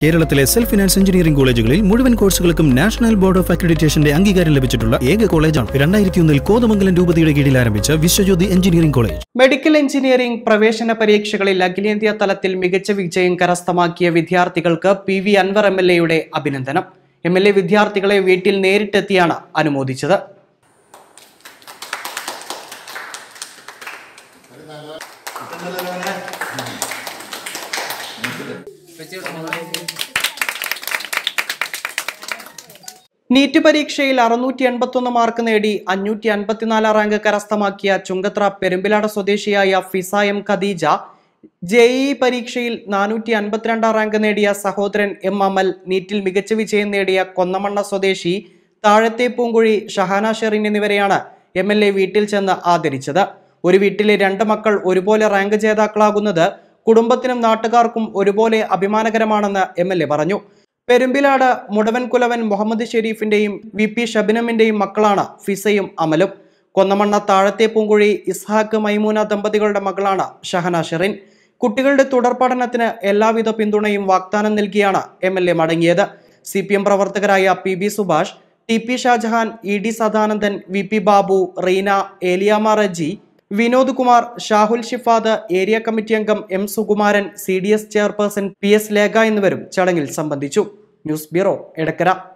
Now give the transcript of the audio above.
കേരളത്തിലെ self finance engineering കോളേജുകളിൽ മുഴുവൻ കോഴ്സുകൾക്കും നാഷണൽ ബോർഡ് ഓഫ് അക്രഡിറ്റേഷന്റെ അംഗീകാരം ലഭിച്ചിട്ടുള്ള ഏക കോളേജാണ് രണ്ടായിരത്തി ഒന്നിൽ കോതമംഗലം രൂപതയുടെ കീഴിൽ ആരംഭിച്ച Vishwajyothi engineering college medical engineering പ്രവേശന പരീക്ഷകളിൽ അഖിലേന്ത്യാ തലത്തിൽ മികച്ച വിജയം കരസ്ഥമാക്കിയ വിദ്യാർത്ഥികൾക്ക് P V Anvar M L എയുടെ അഭിനന്ദനം എം എൽ എ വിദ്യാർത്ഥികളെ വീട്ടിൽ നേരിട്ടെത്തിയാണ് അനുമോദിച്ചത് നീറ്റ് പരീക്ഷയിൽ അറുന്നൂറ്റി എൺപത്തൊന്ന് മാർക്ക് നേടി അഞ്ഞൂറ്റി അൻപത്തിനാലാം റാങ്ക് കരസ്ഥമാക്കിയ ചുങ്കത്ര പെരുമ്പിലാട് സ്വദേശിയായ ഫിസ എം ഖദീജ ജെഇ പരീക്ഷയിൽ നാനൂറ്റി അൻപത്തിരണ്ടാം റാങ്ക് നേടിയ സഹോദരൻ എം അമൽ നീറ്റിൽ മികച്ച വിജയം നേടിയ കൊന്നമണ്ണ സ്വദേശി താഴത്തെ പൂങ്കുഴി ഷഹാന ഷെറിൻ എന്നിവരെയാണ് എം എൽ എ വീട്ടിൽ ചെന്ന് ആദരിച്ചത് ഒരു വീട്ടിലെ രണ്ട് മക്കൾ ഒരുപോലെ റാങ്ക് ജേതാക്കളാകുന്നത് കുടുംബത്തിനും നാട്ടുകാർക്കും ഒരുപോലെ അഭിമാനകരമാണെന്ന് എം എൽ എ പറഞ്ഞു പെരുമ്പിലാട് മുടവൻ കുലവൻ മുഹമ്മദ് ഷെരീഫിന്റെയും വി പി ഷബിനമിന്റെയും മക്കളാണ് ഫിസയും അമലും കൊന്നമണ്ണ താഴത്തെ പൂങ്കുഴി ഇസ്ഹാഖ് മൈമൂന ദമ്പതികളുടെ മകളാണ് ഷഹന ഷെറിൻ കുട്ടികളുടെ തുടർ പഠനത്തിന് എല്ലാവിധ പിന്തുണയും വാഗ്ദാനം നൽകിയാണ് എം എൽ എ മടങ്ങിയത് സി പി എം പ്രവർത്തകരായ P B Subhash T P Shajahan E D Sadanandan V P Babu Reena Eliyama Reji Vinod Kumar Shahul Shifad area committee അംഗം M Sukumaran C D S chairperson P S Lekha എന്നിവരും ചടങ്ങിൽ സംബന്ധിച്ചു ന്യൂസ് ബ്യൂറോ എടക്കര